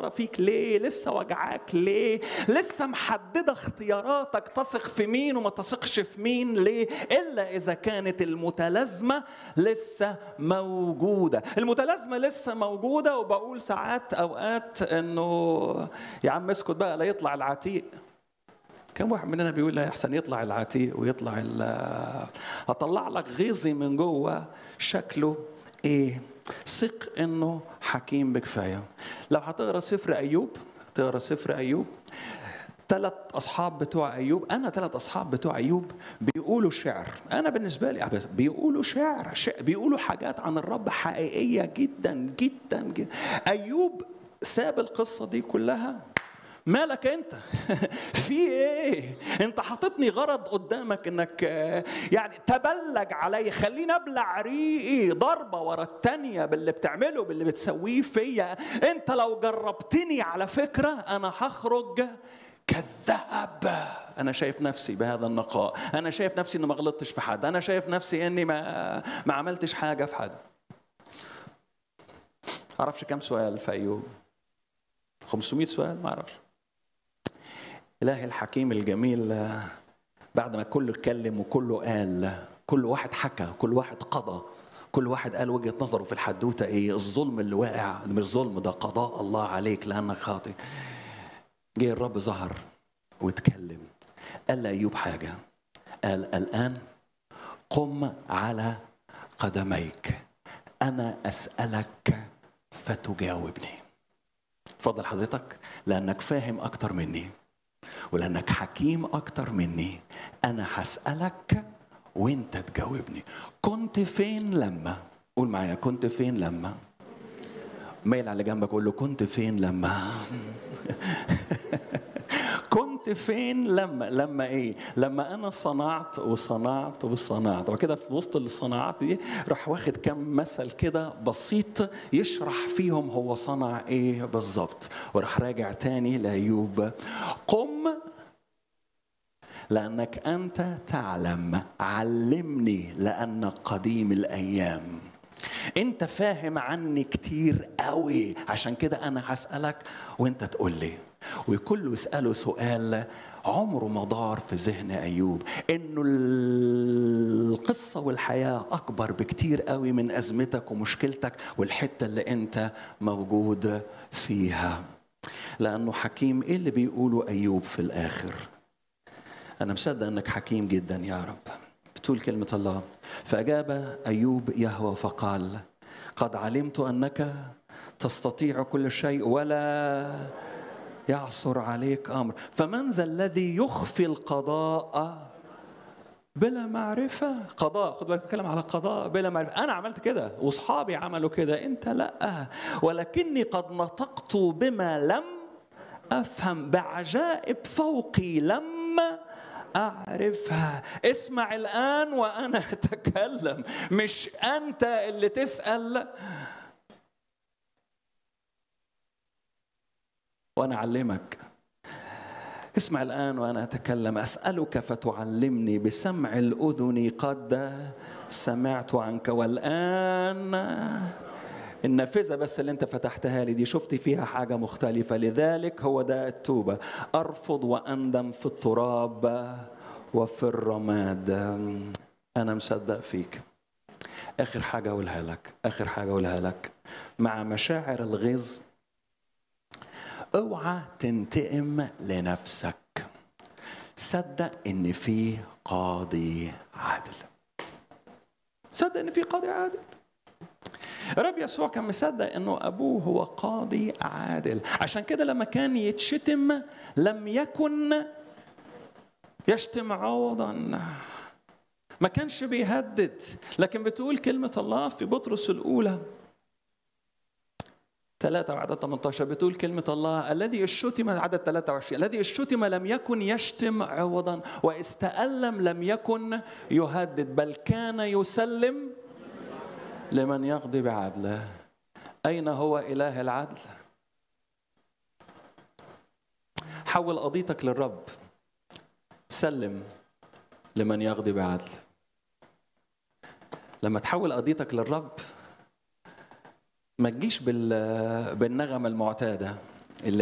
مقصرة فيك ليه لسه وجعاك ليه لسه محددة اختياراتك تثق في مين وما تثقش في مين ليه إلا إذا كانت المتلازمة لسه موجودة المتلازمة لسه موجودة وبقول ساعات أوقات إنه يا عم اسكت بقى لا يطلع العتيق كم واحد مننا بيقول لا يحسن يطلع العتيق ويطلع ال- هطلع لك غيظي من جوه شكله ايه ثق انه حكيم بكفايه لو هتقرا سفر ايوب تقرا سفر ايوب ثلاث اصحاب بتوع ايوب انا ثلاث اصحاب بتوع ايوب بيقولوا شعر انا بالنسبه لي عبث. بيقولوا شعر ش- بيقولوا حاجات عن الرب حقيقيه جدا جدا, جدا. ايوب ساب القصه دي كلها مالك انت في ايه انت حاططني غرض قدامك انك آه، يعني تبلج علي خليني ابلع ريقي ضربه ورا التانيه باللي بتعمله باللي بتسويه فيا انت لو جربتني على فكره انا هخرج كذاب انا شايف نفسي بهذا النقاء انا شايف نفسي اني ما غلطتش في حد انا شايف نفسي اني ما ما عملتش حاجه في حد اعرفش كم سؤال في ايوب 500 سؤال ما اعرفش إلهي الحكيم الجميل آه، بعد ما كله اتكلم وكله قال كل واحد حكى كل واحد قضى كل واحد قال وجهة نظره في الحدوتة إيه الظلم اللي واقع ده مش ظلم ده قضاء الله عليك لأنك خاطئ جه الرب ظهر واتكلم قال لأيوب حاجة قال الآن قم على قدميك أنا أسألك فتجاوبني اتفضل حضرتك لأنك فاهم أكتر مني ولانك حكيم اكتر مني انا هسالك وانت تجاوبني كنت فين لما قول معايا كنت فين لما ميل على اللي جنبك قول له كنت فين لما كنت فين لما لما ايه لما انا صنعت وصنعت وصنعت وكده في وسط الصناعات دي راح واخد كم مثل كده بسيط يشرح فيهم هو صنع ايه بالظبط وراح راجع تاني لايوب قم لانك انت تعلم علمني لانك قديم الايام انت فاهم عني كتير قوي عشان كده انا هسالك وانت تقول لي والكل يساله سؤال عمره ما دار في ذهن ايوب انه القصه والحياه اكبر بكتير قوي من ازمتك ومشكلتك والحته اللي انت موجود فيها لانه حكيم ايه اللي بيقوله ايوب في الاخر انا مصدق انك حكيم جدا يا رب بتقول كلمه الله فاجاب ايوب يهوى فقال قد علمت انك تستطيع كل شيء ولا يعصر عليك امر فمن ذا الذي يخفي القضاء بلا معرفة قضاء خد بالك بتكلم على قضاء بلا معرفة أنا عملت كده وأصحابي عملوا كده أنت لا ولكني قد نطقت بما لم أفهم بعجائب فوقي لما أعرفها اسمع الآن وأنا أتكلم مش أنت اللي تسأل وأنا أعلمك اسمع الآن وأنا أتكلم أسألك فتعلمني بسمع الأذن قد سمعت عنك والآن النافذة بس اللي أنت فتحتها لي دي شفت فيها حاجة مختلفة لذلك هو ده التوبة أرفض وأندم في التراب وفي الرماد أنا مصدق فيك آخر حاجة أقولها لك آخر حاجة أقولها لك مع مشاعر الغيظ اوعى تنتقم لنفسك صدق ان في قاضي عادل صدق ان في قاضي عادل الرب يسوع كان مصدق انه ابوه هو قاضي عادل عشان كده لما كان يتشتم لم يكن يشتم عوضا ما كانش بيهدد لكن بتقول كلمة الله في بطرس الأولى ثلاثة وعدد 18 بتقول كلمة الله الذي الشتم عدد 23 الذي الشتم لم يكن يشتم عوضا واستألم لم يكن يهدد بل كان يسلم لمن يقضي بعدله أين هو إله العدل؟ حول قضيتك للرب سلم لمن يقضي بعدل لما تحول قضيتك للرب ما تجيش بالنغمة المعتادة